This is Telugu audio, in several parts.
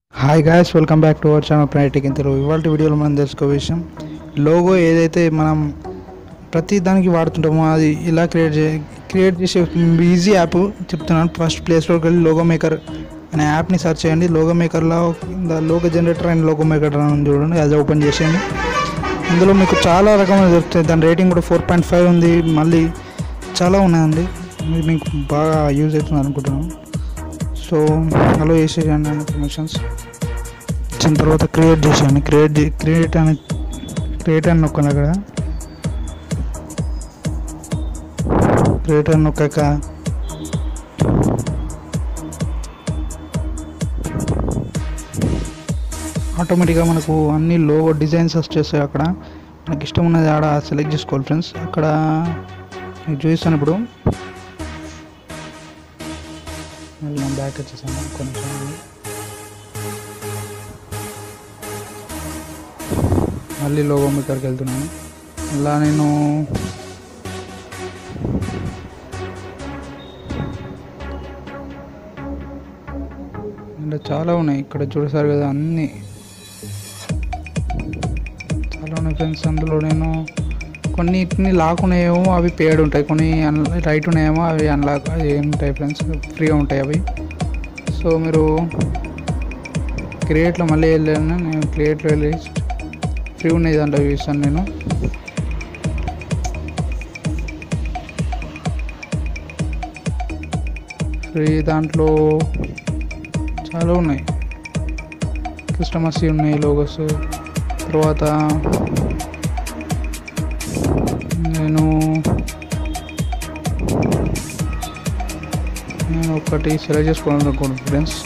hi guys welcome back to our channel ప్రైటెక్ ఇన్ తెలుగు ఇవాళ వీడియోలో మనం తెలుసుకో విషయం లోగో ఏదైతే మనం ప్రతి దానికి వాడుతుంటామో అది ఇలా క్రియేట్ చే క్రియేట్ చేసే ఈజీ యాప్ చెప్తున్నాను ఫస్ట్ ప్లేస్లోకి వెళ్ళి లోగో మేకర్ అనే యాప్ని సెర్చ్ చేయండి లోగో మేకర్లో logo generator and logo maker అని ఉంది చూడండి అది ఓపెన్ చేసేయండి ఇందులో మీకు చాలా రకమైన దొరుకుతాయి దాని రేటింగ్ కూడా ఫోర్ పాయింట్ ఫైవ్ ఉంది మళ్ళీ చాలా ఉన్నాయండి ఇది మీకు బాగా యూజ్ అవుతుంది అనుకుంటున్నాను సో అలో చేసేయండి అన్ని పర్మిషన్స్ వచ్చిన తర్వాత క్రియేట్ చేసాను క్రియేట్ క్రియేట్ అని క్రియేట్ అని నొక్కాను అక్కడ క్రియేట్ అని నొక్కాక ఆటోమేటిక్గా మనకు అన్ని లోగో డిజైన్స్ వచ్చేస్తాయి అక్కడ మనకి ఇష్టం ఉన్నది ఆడ సెలెక్ట్ చేసుకోవాలి ఫ్రెండ్స్ అక్కడ మీకు చూపిస్తాను ఇప్పుడు మళ్ళీ నేను బ్యాక్ వచ్చేసాను కొంచెం మళ్ళీ లోగో మీకర్కి వెళ్తున్నాను అలా నేను ఇలా చాలా ఉన్నాయి ఇక్కడ చూడసారు కదా అన్నీ చాలా ఉన్నాయి ఫ్రెండ్స్ అందులో నేను కొన్నిటిని లాక్ ఉన్నాయేమో అవి పేడ్ ఉంటాయి కొన్ని అన్ రైట్ ఉన్నాయేమో అవి అన్లాక్ అవి ఉంటాయి ఫ్రెండ్స్ ఫ్రీగా ఉంటాయి అవి సో మీరు క్రియేట్లో మళ్ళీ వెళ్ళాను నేను క్రియేట్లో వెళ్ళి ఫ్రీ ఉన్నాయి దాంట్లో చూస్తాను నేను ఫ్రీ దాంట్లో చాలా ఉన్నాయి కస్టమర్స్ ఉన్నాయి లోగోస్ తర్వాత నేను నేను ఒకటి సెలెక్ట్ చేసుకోవాలనుకుంటున్నాను ఫ్రెండ్స్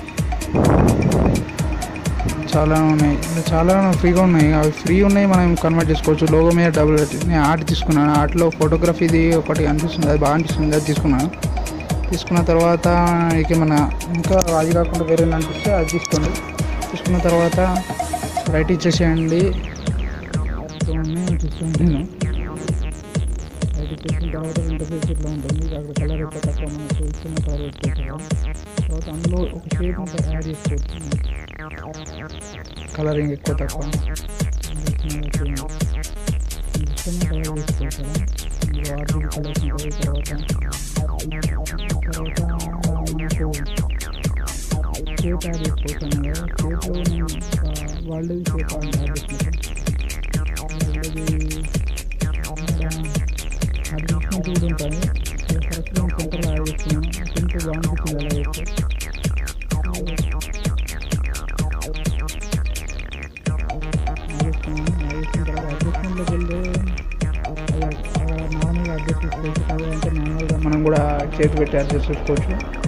చాలా ఉన్నాయి ఇంకా చాలా ఫ్రీగా ఉన్నాయి అవి ఫ్రీ ఉన్నాయి మనం కన్వర్ట్ చేసుకోవచ్చు లోగో మీద డబుల్ నేను ఆర్ట్ తీసుకున్నాను ఆర్ట్లో ఫోటోగ్రఫీది ఒకటి అనిపిస్తుంది అది బాగా అనిపిస్తుంది అది తీసుకున్నాను తీసుకున్న తర్వాత ఇక మన ఇంకా అది కాకుండా వేరే అనిపిస్తే అది తీసుకోండి తీసుకున్న తర్వాత రైట్ ఇచ్చేసేయండి చూడండి తీసుకోండి నేను రైట్ ఇచ్చేసిన తర్వాత ఇంటర్ఫేస్ ఇట్లా ఉంటుంది అక్కడ కలర్ ఎక్కువ తక్కువ మనకు ఇచ్చిన కలర్ వచ్చేసారు తర్వాత అందులో ఒక షేప్ అంతా యాడ్ చేసుకోవచ్చు కలరింగ్ ఎక్కువ తక్కువ ఇష్టమైన కలర్ చేసుకోవచ్చు అందులో ఆర్బీ కలర్స్ ఉంటాయి తర్వాత తర్వాత మనకు షేప్ యాడ్ చేసుకోవచ్చు అన్నమాట షేప్లో నేను వరల్డ్ షేప్ యాడ్ చేసుకుంటాను వరల్డ్ది అది చూసుకుంటూ ఉంటాను కరెక్ట్గా సెంటర్లో యాడ్ చేస్తున్నాను సెంటర్ బాగుంటుంది అలా చేస్తే అడ్జస్ట్మెంట్లోకి వెళ్తే నార్మల్గా అడ్జస్ట్ చేసుకోవచ్చు కావాలంటే మాన్యువల్గా మనం కూడా చేతి పెట్టి అడ్జస్ట్ చేసుకోవచ్చు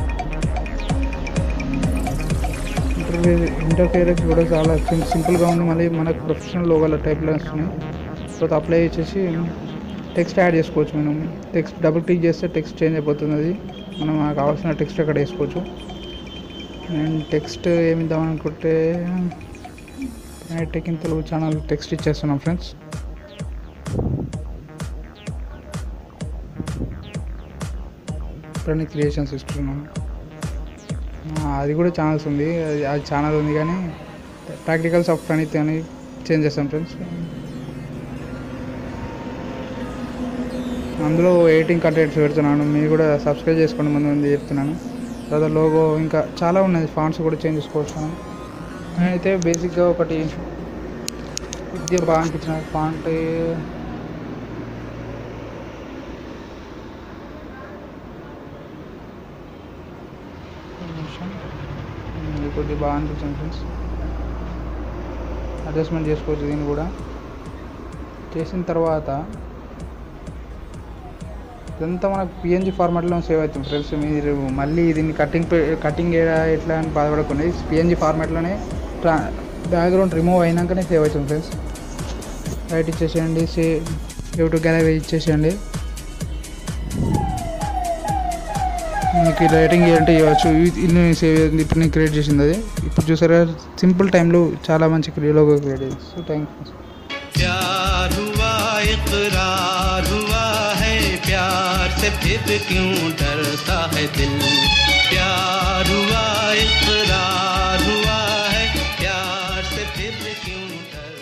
ఇంటర్ఫేస్ ఇంటర్ఫేరెన్స్ కూడా చాలా సిం- సింపుల్గా ఉంది మళ్ళీ మనకు ప్రొఫెషనల్ లోగోల టైప్లో వస్తున్నాయి తర్వాత అప్లై చేసేసి టెక్స్ట్ యాడ్ చేసుకోవచ్చు మనం టెక్స్ట్ డబుల్ క్లిక్ చేస్తే టెక్స్ట్ చేంజ్ అయిపోతుంది అది మనం మనకు కావాల్సిన టెక్స్ట్ అక్కడ వేసుకోవచ్చు నేను టెక్స్ట్ ఏమి ఇద్దామనుకుంటే tech in Telugu channel text ఇచ్చేస్తున్నాం ఫ్రెండ్స్ ప్రణీత్ క్రియేషన్స్ ఇస్తున్నాను ఆ, అది కూడా ఛానల్స్ ఉంది అది అది ఛానల్ ఉంది కానీ ప్రాక్టికల్స్ ఆఫ్ ప్రణీత్ అని చేంజ్ చేస్తాం ఫ్రెండ్స్ అందులో ఎయిటింగ్ కంటెంట్స్ పెడుతున్నాను మీరు కూడా సబ్స్క్రైబ్ చేసుకోండి ముందు ముందు చెప్తున్నాను తర్వాత లోగో ఇంకా చాలా ఉన్నాయి ఫాంట్స్ కూడా చేంజ్ చేసుకోవచ్చు మనం నేనైతే బేసిక్గా ఒకటి ఇది బాగా అనిపించిన ఫాంట్ ఇది కొద్దిగా బాగా అనిపించింది ఫ్రెండ్స్ అడ్జస్ట్మెంట్ చేసుకోవచ్చు దీన్ని కూడా చేసిన తర్వాత ఇదంతా మనకు పిఎన్జి ఫార్మాట్లో సేవ్ అవుతుంది ఫ్రెండ్స్ మీరు మళ్ళీ దీన్ని కటింగ్ కటింగ్ ఎట్లా అని బాధపడకుండా పిఎన్జి ఫార్మాట్లోనే ట్రా బ్యాక్గ్రౌండ్ రిమూవ్ అయినాకనే సేవ్ అవుతుంది ఫ్రెండ్స్ రైట్ ఇచ్చేసేయండి సే యూట్యూబ్ గ్యాలరీ ఇచ్చేసేయండి మీకు ఈ రైటింగ్ ఏంటి ఇవ్వచ్చు ఇన్ని సేవ్ అయింది ఇప్పుడు నేను క్రియేట్ చేసింది అది ఇప్పుడు చూసారా సింపుల్ టైంలో చాలా మంచి లోగో క్రియేట్ అయింది సో థ్యాంక్ యూ प्यार हुआ इकरार हुआ है प्यार से फिर क्यों डरता है दिल प्यार हुआ इकरार हुआ क्यों डर